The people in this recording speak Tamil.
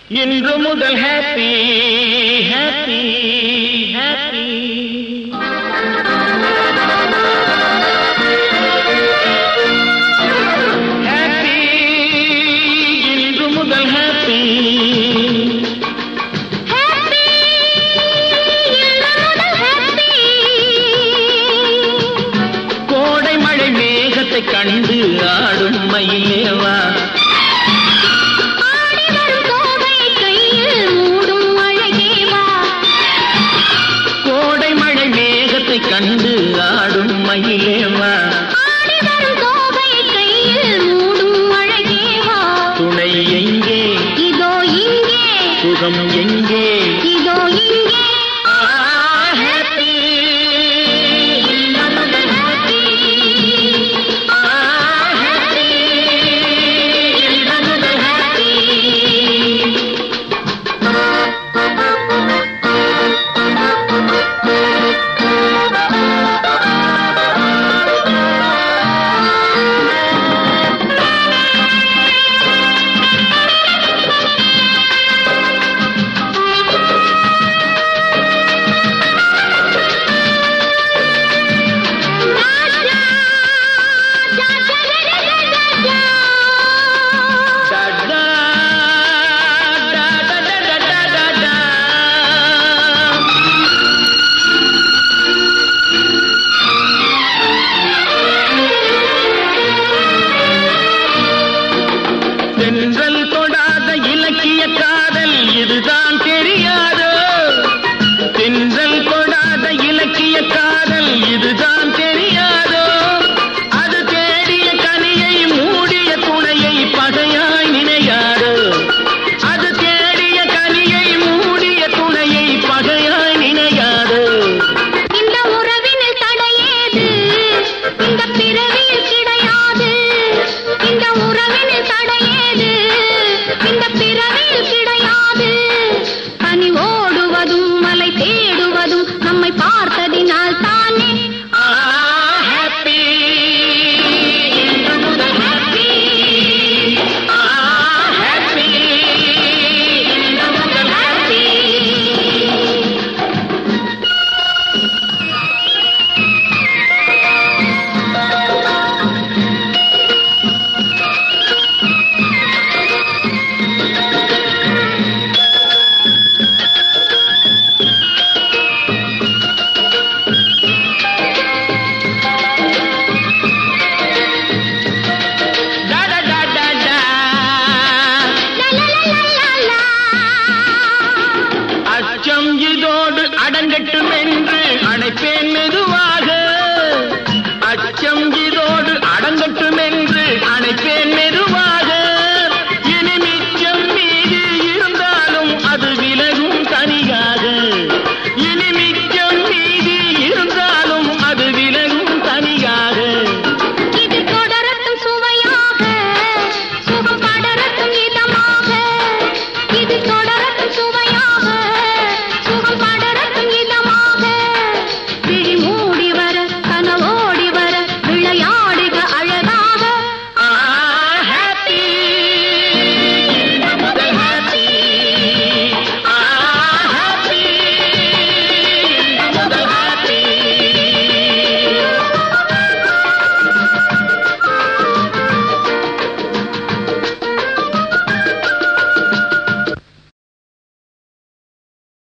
இன்று முதல் ஹாப்பி ஹாப்பி ஹாப்பி ஹாப்பி இன்று முதல் ஹாப்பி ஹாப்பி இன்று முதல் ஹாப்பி கோடை மழை மேகத்தை கண்டு ஆடும் மயிலேவா ஆடி வரும் கோவை கையில் மூடும் அழகே வா கோடை மழை மேகத்தை கண்டு ஆடும் மயிலேவா ஆடி வரும் கோவை கையில் மூடும் அழகே வா துணை எங்கே இதோ இங்கே சுகம் எங்கே இதோ இங்கே ஹாப்பி இன்று முதல் ஹாப்பி ஹாப்பி இன்று முதல் ஹாப்பி ராஜா ராஜா ராஜா டடா, டடடடடடடா. தென்றல் தொடாத இலக்கிய காதல் இதுதான் தெரியாதோ தென்றல் தொடாத இலக்கிய காதல் இதுதான் தெரியாதோ அது தேடிய கனியை மூடிய துணையை பகையாய் நினையாதோ அது தேடிய கனியை மூடிய துணையை பகையாய் நினையாதோ இந்த உறவினில் தடையேது இந்த பிறவியில் கிடையாது இந்த உறவினில் தடையேது இந்த பிறவியில் கிடையாது பனி ஓடுவதும் மலை தேடுவதும் நம்மை பார்த்ததினால் தானே ஹாப்பி இன்று முதல் happy. ஹாப்பி இன்று முதல் happy. டடடடடா. லா, லா, லா, லா, லா. அச்சம் இதோடு அடங்கட்டும் என்று அணைப்பேன் மெதுவாக அச்சம் இதோ